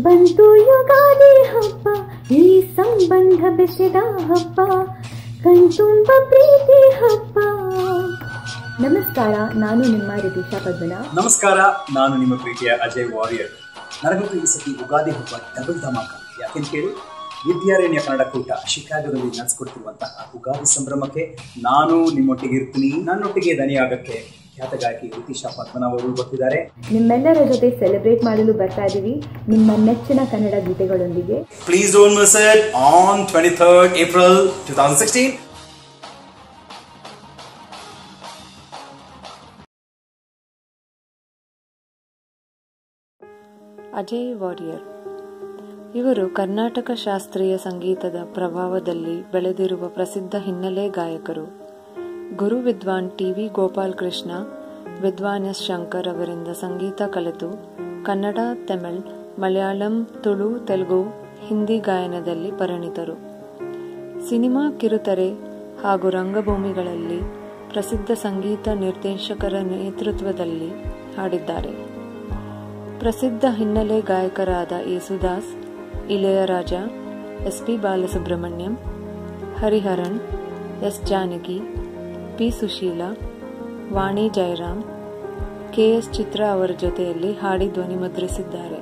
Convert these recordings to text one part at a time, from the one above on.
ಬಂತು ಯುಗಾದಿ ಹಬ್ಬ ಈ ಸಂಬಂಧ ಬೆಸೆದ ಹಬ್ಬ ಕಣ್ತುಂಬ ಪ್ರೀತಿ ಹಬ್ಬ ನಮಸ್ಕಾರ ನಾನು ನಿಮ್ಮ ರಿತೀಶಾ ಪದ್ಮನಾಭ್ ನಮಸ್ಕಾರ ನಾನು ನಿಮ್ಮ ಪ್ರೀತಿಯ ಅಜಯ್ ವಾರಿಯರ್ ನನಗಂತೂ ಈ ಸತಿ ಯುಗಾದಿ ಹಬ್ಬ ಡಬಲ್ ಧಮಾಕ ಯಾಕೆಂತ ಕೇಳಿ ವಿದ್ಯಾರಣ್ಯ ಕನ್ನಡ ಕೂಟ ಶಿಕಾಗೋದಲ್ಲಿ ನಡೆಸ್ಕೊಡ್ತಿರುವಂತಹ ಯುಗಾದಿ ಸಂಭ್ರಮಕ್ಕೆ ನಾನು ನಿಮ್ಮೊಟ್ಟಿಗೆ ಇರ್ತೀನಿ ನನ್ನೊಟ್ಟಿಗೆ ದನಿಯಾಗಕ್ಕೆ ಖ್ಯಾತ ಗಾಯಕಿ ರಿತೀಶಾ ಪದ್ಮನಾಭ್ ಅವರು ಬರ್ತಿದ್ದಾರೆ ನಿಮ್ಮೆಲ್ಲರ ಜೊತೆ ಸೆಲೆಬ್ರೇಟ್ ಮಾಡಲು ಬರ್ತಾ ಇದ್ದೀವಿ ನಿಮ್ಮ ನೆಚ್ಚಿನ ಕನ್ನಡ ಗೀತೆಗಳೊಂದಿಗೆ please don't miss it on twenty third April two thousand sixteen Ajay Warrier ಇವರು ಕರ್ನಾಟಕ ಶಾಸ್ತ್ರೀಯ ಸಂಗೀತದ ಪ್ರಭಾವದಲ್ಲಿ ಬೆಳೆದಿರುವ ಪ್ರಸಿದ್ಧ ಹಿನ್ನೆಲೆ ಗಾಯಕರು ಗುರು ವಿದ್ವಾನ್ ಟಿ ವಿ ಗೋಪಾಲ್ ಕೃಷ್ಣ ವಿದ್ವಾನ್ ಎಸ್ ಶಂಕರ್ ಅವರಿಂದ ಸಂಗೀತ ಕಲಿತು ಕನ್ನಡ ತಮಿಳ್ ಮಲಯಾಳಂ ತುಳು ತೆಲುಗು ಹಿಂದಿ ಗಾಯನದಲ್ಲಿ ಪರಿಣಿತರು ಸಿನಿಮಾ ಕಿರುತೆರೆ ಹಾಗೂ ರಂಗಭೂಮಿಗಳಲ್ಲಿ ಪ್ರಸಿದ್ಧ ಸಂಗೀತ ನಿರ್ದೇಶಕರ ನೇತೃತ್ವದಲ್ಲಿ ಹಾಡಿದ್ದಾರೆ ಪ್ರಸಿದ್ಧ ಹಿನ್ನೆಲೆ ಗಾಯಕರಾದ Yesudas Ilaiyaraaja S P Balasubrahmanyam Hariharan S Janaki P Susheela Vani Jairam K S Chithra ಅವರ ಜೊತೆಯಲ್ಲಿ ಹಾಡಿ ಧ್ವನಿಮುದ್ರಿಸಿದ್ದಾರೆ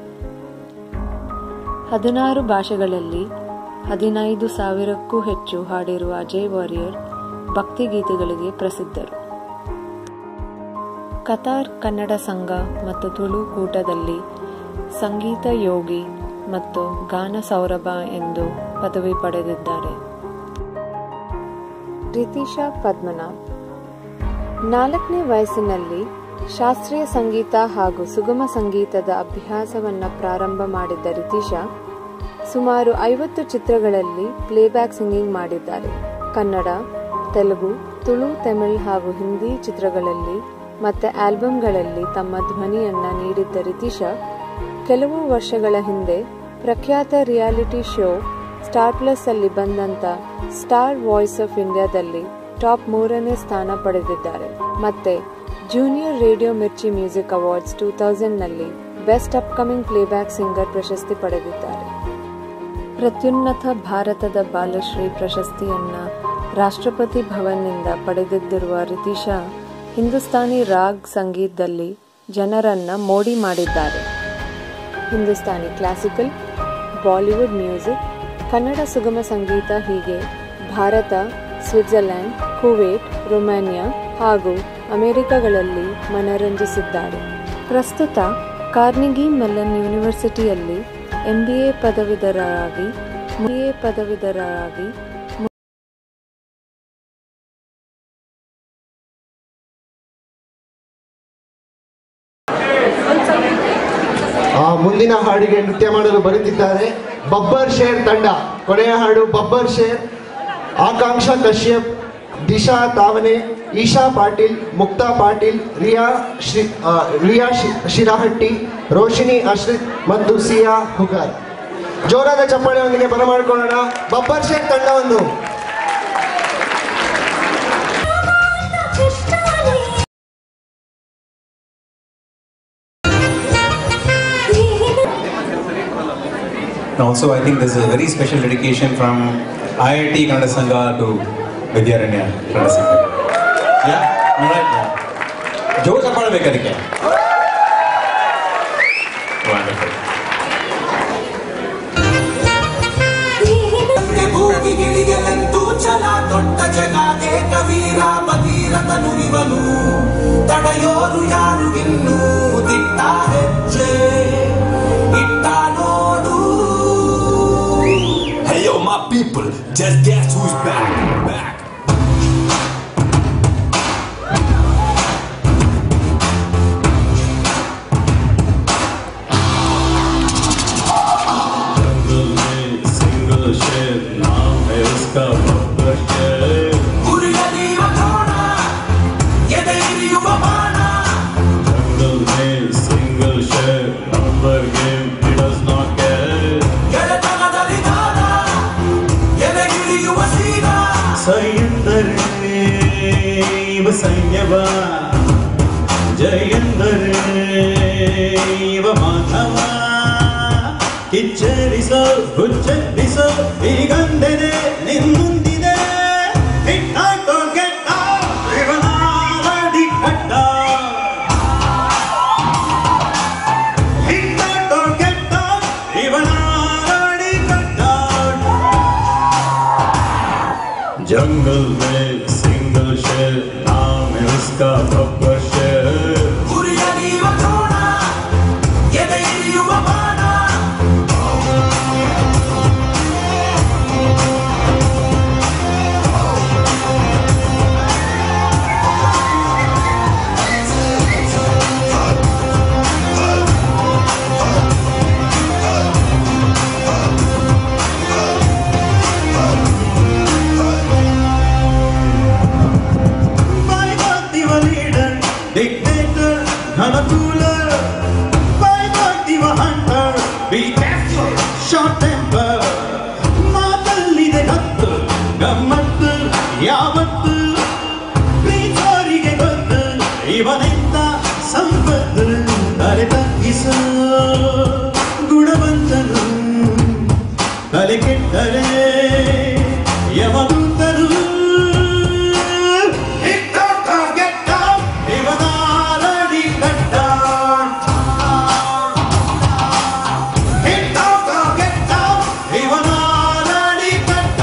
ಹದಿನಾರು ಭಾಷೆಗಳಲ್ಲಿ ಹದಿನೈದು ಸಾವಿರಕ್ಕೂ ಹೆಚ್ಚು ಹಾಡಿರುವ ಅಜಯ್ ವಾರಿಯರ್ ಭಕ್ತಿಗೀತೆಗಳಿಗೆ ಪ್ರಸಿದ್ಧರು ಕತಾರ್ ಕನ್ನಡ ಸಂಘ ಮತ್ತು ತುಳು ಕೂಟದಲ್ಲಿ ಸಂಗೀತ ಯೋಗಿ ಮತ್ತು ಗಾನ ಸೌರಭ ಎಂದು ಪದವಿ ಪಡೆದಿದ್ದಾರೆ ರಿತೀಶಾ ಪದ್ಮನಾಭ್ ನಾಲ್ಕನೇ ವಯಸ್ಸಿನಲ್ಲಿ ಶಾಸ್ತ್ರೀಯ ಸಂಗೀತ ಹಾಗೂ ಸುಗಮ ಸಂಗೀತದ ಅಭ್ಯಾಸವನ್ನ ಪ್ರಾರಂಭ ಮಾಡಿದ್ದ ರಿತೀಶಾ ಸುಮಾರು ಐವತ್ತು ಚಿತ್ರಗಳಲ್ಲಿ ಪ್ಲೇಬ್ಯಾಕ್ ಸಿಂಗಿಂಗ್ ಮಾಡಿದ್ದಾರೆ ಕನ್ನಡ ತೆಲುಗು ತುಳು ತಮಿಳ್ ಹಾಗೂ ಹಿಂದಿ ಚಿತ್ರಗಳಲ್ಲಿ ಮತ್ತೆ ಆಲ್ಬಂಗಳಲ್ಲಿ ತಮ್ಮ ಧ್ವನಿಯನ್ನ ನೀಡಿದ್ದ ರಿತೀಶಾ ಕೆಲವು ವರ್ಷಗಳ ಹಿಂದೆ ಪ್ರಖ್ಯಾತ ರಿಯಾಲಿಟಿ ಶೋ ಸ್ಟಾರ್ ಪ್ಲಸ್ ಅಲ್ಲಿ ಬಂದಂತ ಸ್ಟಾರ್ ವಾಯ್ಸ್ ಆಫ್ ಇಂಡಿಯಾದಲ್ಲಿ ಟಾಪ್ ಮೂರನೇ ಸ್ಥಾನ ಪಡೆದಿದ್ದಾರೆ ಮತ್ತೆ junior radio Mirchi music awards two ನಲ್ಲಿ ಬೆಸ್ಟ್ ಅಪ್ಕಮಿಂಗ್ ಪ್ಲೇಬ್ಯಾಕ್ ಸಿಂಗರ್ ಪ್ರಶಸ್ತಿ ಪಡೆದಿದ್ದಾರೆ ಪ್ರತ್ಯುನ್ನತ ಭಾರತದ ಬಾಲಶ್ರೀ ಪ್ರಶಸ್ತಿಯನ್ನ ರಾಷ್ಟ್ರಪತಿ ಭವನ್ನಿಂದ ಪಡೆದಿದ್ದಿರುವ ರಿತೀಶಾ ಹಿಂದೂಸ್ತಾನಿ ರಾಗ್ ಸಂಗೀತದಲ್ಲಿ ಜನರನ್ನ ಮೋಡಿ ಮಾಡಿದ್ದಾರೆ Hindustani classical Bollywood music Kannada ಸುಗಮ ಸಂಗೀತ ಹೀಗೆ ಭಾರತ ಸ್ವಿಟ್ಜರ್ಲ್ಯಾಂಡ್ ಕುವೇಟ್ ರೊಮಾನಿಯಾ ಹಾಗೂ ಅಮೆರಿಕಗಳಲ್ಲಿ ಮನರಂಜಿಸಿದ್ದಾರೆ ಪ್ರಸ್ತುತ ಕಾರ್ನಿಗಿ ಮೆಲ್ಲನ್ ಯೂನಿವರ್ಸಿಟಿಯಲ್ಲಿ ಎಂಬಿಎ ಪದವೀಧರರಾಗಿ ಎ ಪದವೀಧರರಾಗಿ ಆ ಮುಂದಿನ ಹಾಡಿಗೆ ನೃತ್ಯ ಮಾಡಲು ಬರುತ್ತಿದ್ದಾರೆ ಬಬ್ಬರ್ ಶೇರ್ ತಂಡ ಕೊನೆಯ ಹಾಡು ಬಬ್ಬರ್ ಶೇರ್ ಆಕಾಂಕ್ಷ ಕಶ್ಯಪ್ ದಿಶಾ ತಾವನೆ ಈಶಾ ಪಾಟೀಲ್ ಮುಕ್ತಾ ಪಾಟೀಲ್ ರಿಯಾ ಶ್ರೀ ಆ, ರಿಯಾ ಶಿ- ಶಿರಾಹಟ್ಟಿ ರೋಶಿನಿ ಅಶ್ರಿತ್ ಮತ್ತು ಸಿಯಾ ಹುಗಾರ್ ಜೋರಾದ ಚಪ್ಪಾಳೆಯೊಂದಿಗೆ ಬರಮಾಡಿಕೊಳ್ಳೋಣ ಬಬ್ಬರ್ ಶೇರ್ ತಂಡ ಒಂದು And also, I think there's a very special dedication from IIT Kannada Sangha to Vidyaranya Kannada Sangha. Yeah, am I right? Yeah. ಜೋರ್ ಚಪ್ಪಾಳೆ ಬೇಕು ಅದಕ್ಕೆ Wonderful. ಭೂಮಿಗಿಳಿಯಲೆಂದು ಛಲ ದೊಡ್ಡ ಜಗ ಏಕವೀರ ಭಗೀರಥನು ಇವನು ತಡೆಯೋರು ಯಾರು ಇನ್ನು ದಿಟ್ಟ ಹೆಜ್ಜೆ ಇಟ್ಟ ನೋಡು Hey yo my people, just guess who's back, back. Single शेर नाम है उसका बब्बर शेर ಗುರಿಯಲಿಯುವ ದ್ರೋಣ ಎದೆಯಿರಿಯುವ ಬಾಣ जंगल में सिंगल शेर number game he does not care ಗೆಳೆತನದಲ್ಲಿ ದಾನ ಎದೆಗಿಳಿಯುವ ಸೀನಾ ಸೈಂದರೇ ಇವ ಸೈನ್ಯವ ಜಯಂದರೇ ಇವ ಮಾಧವ कि जंगल में सिंगल शेर नाम है उसका बब्बर शेर Bye bye, diva leader, dictator, ghana cooler. Bye bye, diva hunter, be careful, short temper. ಮಾತಲ್ಲಿದೆ ಹತ್ತು ಗಮ್ಮತ್ತು ಯಾವತ್ತು ಪ್ರೀತೋರಿಗೆ ಗೊತ್ತು ಇವನೆಂತ ಸಂಪತ್ತು ತಲೆ ತಗ್ಗಿಸು ಗುಣವಂತನು ತಲೆ ಕೆಟ್ಟರೆ ಯಮದೂತರು Hit out, get down, ಇವನಾರಡಿ ಕಟ್ಟ Hit out, get down, ಇವನಾರಡಿ ಕಟ್ಟ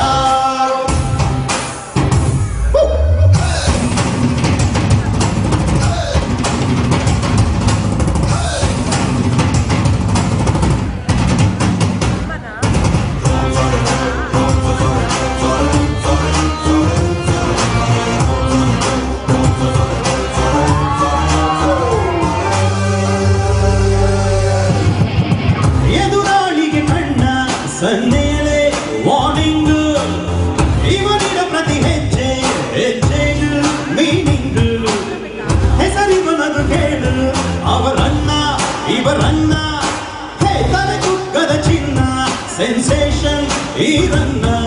ಎದುರಾಳಿಗೆ ಕಣ್ಣ ಸನ್ನೇಲೆ ವಾರ್ನಿಂಗ್ ಇವನಿನ ಪ್ರತಿ ಹೆಜ್ಜೆ ಹೆಜ್ಜೆಗೂ ಮೀನಿಂಗ್ ಹೆಸರಿವನದು ಕೇಳು ಅವರನ್ನ ಇವರನ್ನ ಹೇ ತಲೆ ಕುಕ್ಕದ ಚಿನ್ನ ಸೆನ್ಸೇಷನ್ ಈರನ್ನ